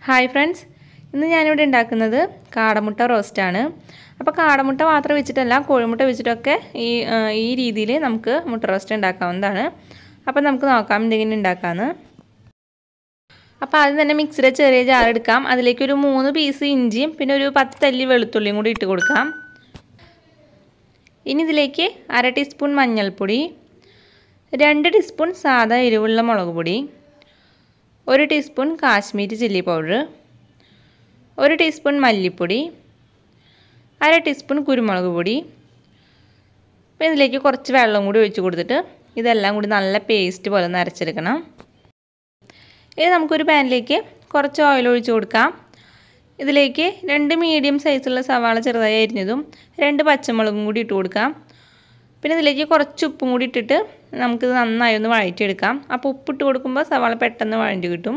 hi friends ഇന്ന് ഞാനിവിടെ ഉണ്ടാക്കുന്നത് കാടമുട്ട റോസ്റ്റാണ് അപ്പോൾ കാടമുട്ട മാത്രം വെച്ചിട്ടല്ല കോഴിമുട്ട വെച്ചിട്ടൊക്കെ ഈ ആ, ഈ രീതിയിൽ നമുക്ക് മുട്ട റോസ്റ്റ് ഉണ്ടാക്കാവുന്നതാണ് അപ്പോൾ നമുക്ക് നോക്കാം എന്തെങ്കിലും ഉണ്ടാക്കാമെന്ന് അപ്പോൾ ആദ്യം തന്നെ മിക്സിയുടെ ചെറിയ ജാർ എടുക്കാം അതിലേക്ക് ഒരു മൂന്ന് പീസ് ഇഞ്ചിയും പിന്നെ ഒരു പത്തല്ലി വെളുത്തുള്ളിയും കൂടി ഇട്ട് കൊടുക്കാം ഇനി ഇതിലേക്ക് അര ടീസ്പൂൺ മഞ്ഞൾപ്പൊടി രണ്ട് ടീസ്പൂൺ സാദാ എരിവുള്ള മുളക് പൊടി ഒരു ടീസ്പൂൺ കാശ്മീരി ചില്ലി പൗഡർ ഒരു ടീസ്പൂൺ മല്ലിപ്പൊടി അര ടീസ്പൂൺ കുരുമുളക് പൊടി അപ്പോൾ ഇതിലേക്ക് കുറച്ച് വെള്ളം കൂടി ഒഴിച്ച് കൊടുത്തിട്ട് ഇതെല്ലാം കൂടി നല്ല പേസ്റ്റ് പോലെ ഒന്ന് അരച്ചെടുക്കണം ഇനി നമുക്കൊരു പാനിലേക്ക് കുറച്ച് ഓയിൽ ഒഴിച്ച് കൊടുക്കാം ഇതിലേക്ക് രണ്ട് മീഡിയം സൈസുള്ള സവാള ചെറുതായി അരിഞ്ഞതും രണ്ട് പച്ചമുളകും കൂടി ഇട്ട് കൊടുക്കാം പിന്നെ ഇതിലേക്ക് കുറച്ച് ഉപ്പും കൂടി ഇട്ടിട്ട് നമുക്കിത് നന്നായി ഒന്ന് വഴറ്റിയെടുക്കാം അപ്പോൾ ഉപ്പിട്ട് കൊടുക്കുമ്പോൾ സവാള പെട്ടെന്ന് വഴഞ്ഞു കിട്ടും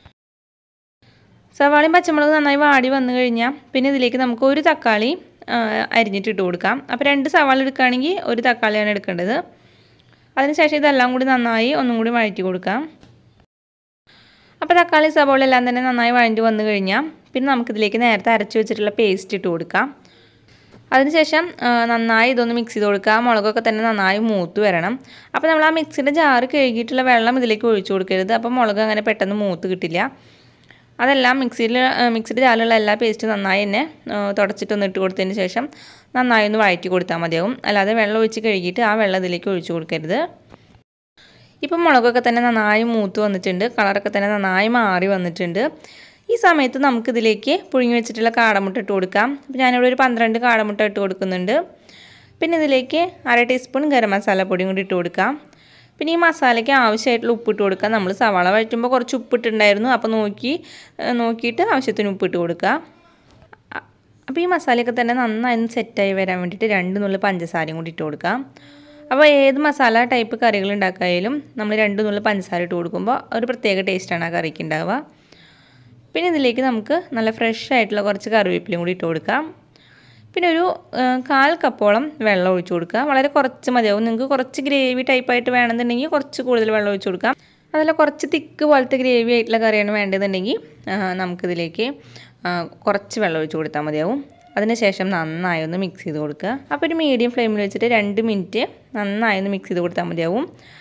സവാളയും പച്ചമുളകും നന്നായി വാടി വന്നു കഴിഞ്ഞാൽ പിന്നെ ഇതിലേക്ക് നമുക്ക് ഒരു തക്കാളി അരിഞ്ഞിട്ട് ഇട്ട് കൊടുക്കാം അപ്പോൾ രണ്ട് സവാള എടുക്കുകയാണെങ്കിൽ ഒരു തക്കാളിയാണ് എടുക്കേണ്ടത് അതിനുശേഷം ഇതെല്ലാം കൂടി നന്നായി ഒന്നും കൂടി വഴറ്റി കൊടുക്കാം അപ്പോൾ തക്കാളി സവാള എല്ലാം തന്നെ നന്നായി വഴണ്ടി വന്നു കഴിഞ്ഞാൽ പിന്നെ നമുക്കിതിലേക്ക് നേരത്തെ അരച്ച് വെച്ചിട്ടുള്ള പേസ്റ്റ് ഇട്ട് കൊടുക്കാം അതിനുശേഷം നന്നായി ഇതൊന്ന് മിക്സ് ചെയ്ത് കൊടുക്കുക മുളകൊക്കെ തന്നെ നന്നായി മൂത്ത് വരണം അപ്പോൾ നമ്മൾ ആ മിക്സിൻ്റെ ജാറ് കഴുകിയിട്ടുള്ള വെള്ളം ഇതിലേക്ക് ഒഴിച്ചു കൊടുക്കരുത് അപ്പോൾ മുളക് അങ്ങനെ പെട്ടെന്ന് മൂത്ത് കിട്ടില്ല അതെല്ലാം മിക്സിയിൽ മിക്സിയുടെ ജാറിലുള്ള എല്ലാ പേസ്റ്റും നന്നായി തന്നെ തുടച്ചിട്ടൊന്ന് ഇട്ട് കൊടുത്തതിന് ശേഷം നന്നായി ഒന്ന് വഴറ്റി കൊടുത്താൽ മതിയാവും അല്ലാതെ വെള്ളം ഒഴിച്ച് കഴുകിയിട്ട് ആ വെള്ളം ഇതിലേക്ക് ഒഴിച്ചു കൊടുക്കരുത് ഇപ്പം മുളകൊക്കെ തന്നെ നന്നായി മൂത്ത് വന്നിട്ടുണ്ട് കളറൊക്കെ തന്നെ നന്നായി മാറി വന്നിട്ടുണ്ട് ഈ സമയത്ത് നമുക്കിതിലേക്ക് പുഴുങ്ങി വെച്ചിട്ടുള്ള കാടമുട്ട ഇട്ട് കൊടുക്കാം അപ്പോൾ ഞാനിവിടെ ഒരു പന്ത്രണ്ട് കാടമുട്ട ഇട്ട് കൊടുക്കുന്നുണ്ട് പിന്നെ ഇതിലേക്ക് അര ടീസ്പൂൺ ഗരം മസാല പൊടിയും കൂടി ഇട്ട് കൊടുക്കാം പിന്നെ ഈ മസാലയ്ക്ക് ആവശ്യമായിട്ടുള്ള ഉപ്പിട്ട് കൊടുക്കാം നമ്മൾ സവാള വഴറ്റുമ്പോൾ കുറച്ച് ഉപ്പിട്ടുണ്ടായിരുന്നു അപ്പോൾ നോക്കി നോക്കിയിട്ട് ആവശ്യത്തിന് ഉപ്പിട്ട് കൊടുക്കുക അപ്പോൾ ഈ മസാലയൊക്കെ തന്നെ നന്നായി സെറ്റായി വരാൻ വേണ്ടിയിട്ട് രണ്ട് നുള്ളി പഞ്ചസാരയും കൂടി ഇട്ട് കൊടുക്കാം അപ്പോൾ ഏത് മസാല ടൈപ്പ് കറികൾ ഉണ്ടാക്കായാലും നമ്മൾ രണ്ട് നുള്ളി പഞ്ചസാര ഇട്ട് കൊടുക്കുമ്പോൾ ഒരു പ്രത്യേക ടേസ്റ്റാണ് ആ കറിക്ക് ഉണ്ടാവുക പിന്നെ ഇതിലേക്ക് നമുക്ക് നല്ല ഫ്രഷ് ആയിട്ടുള്ള കുറച്ച് കറിവേപ്പിലയും കൂടി ഇട്ട് കൊടുക്കാം പിന്നെ ഒരു കാൽ കപ്പോളം വെള്ളം ഒഴിച്ചു കൊടുക്കുക വളരെ കുറച്ച് മതിയാവും നിങ്ങൾക്ക് കുറച്ച് ഗ്രേവി ടൈപ്പായിട്ട് വേണമെന്നുണ്ടെങ്കിൽ കുറച്ച് കൂടുതൽ വെള്ളം ഒഴിച്ചു കൊടുക്കാം അതല്ല കുറച്ച് തിക്ക് പോലത്തെ ഗ്രേവി ആയിട്ടുള്ള കറിയാണ് വേണ്ടതെന്നുണ്ടെങ്കിൽ നമുക്കിതിലേക്ക് കുറച്ച് വെള്ളം ഒഴിച്ച് കൊടുത്താൽ മതിയാവും അതിനുശേഷം നന്നായി ഒന്ന് മിക്സ് ചെയ്ത് കൊടുക്കുക അപ്പോൾ ഒരു മീഡിയം ഫ്ലെയിമിൽ വെച്ചിട്ട് രണ്ട് മിനിറ്റ് നന്നായി ഒന്ന് മിക്സ് ചെയ്ത് കൊടുത്താൽ മതിയാവും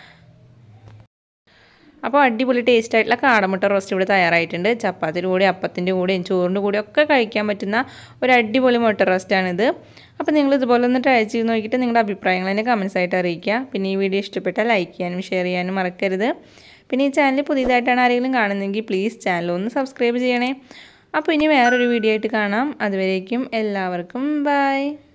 അപ്പോൾ അടിപൊളി ടേസ്റ്റ് ആയിട്ടുള്ള കാടമുട്ട റോസ്റ്റ് ഇവിടെ തയ്യാറായിട്ടുണ്ട് ചപ്പാത്തിൻ്റെ കൂടെ അപ്പത്തിൻ്റെ കൂടെയും ചോറിൻ്റെ കൂടെ ഒക്കെ കഴിക്കാൻ പറ്റുന്ന ഒരു അടിപൊളി മുട്ട റോസ്റ്റാണിത് അപ്പോൾ നിങ്ങൾ ഇതുപോലെ ഒന്ന് ട്രൈ ചെയ്ത് നോക്കിയിട്ട് നിങ്ങളുടെ അഭിപ്രായങ്ങൾ തന്നെ കമൻസ് ആയിട്ട് അറിയിക്കുക പിന്നെ ഈ വീഡിയോ ഇഷ്ടപ്പെട്ടാൽ ലൈക്ക് ചെയ്യാനും ഷെയർ ചെയ്യാനും മറക്കരുത് പിന്നെ ഈ ചാനൽ പുതിയതായിട്ടാണ് ആരെങ്കിലും കാണുന്നതെങ്കിൽ പ്ലീസ് ചാനൽ ഒന്ന് സബ്സ്ക്രൈബ് ചെയ്യണേ അപ്പോൾ ഇനി വേറൊരു വീഡിയോ ആയിട്ട് കാണാം അതുവരേക്കും എല്ലാവർക്കും ബൈ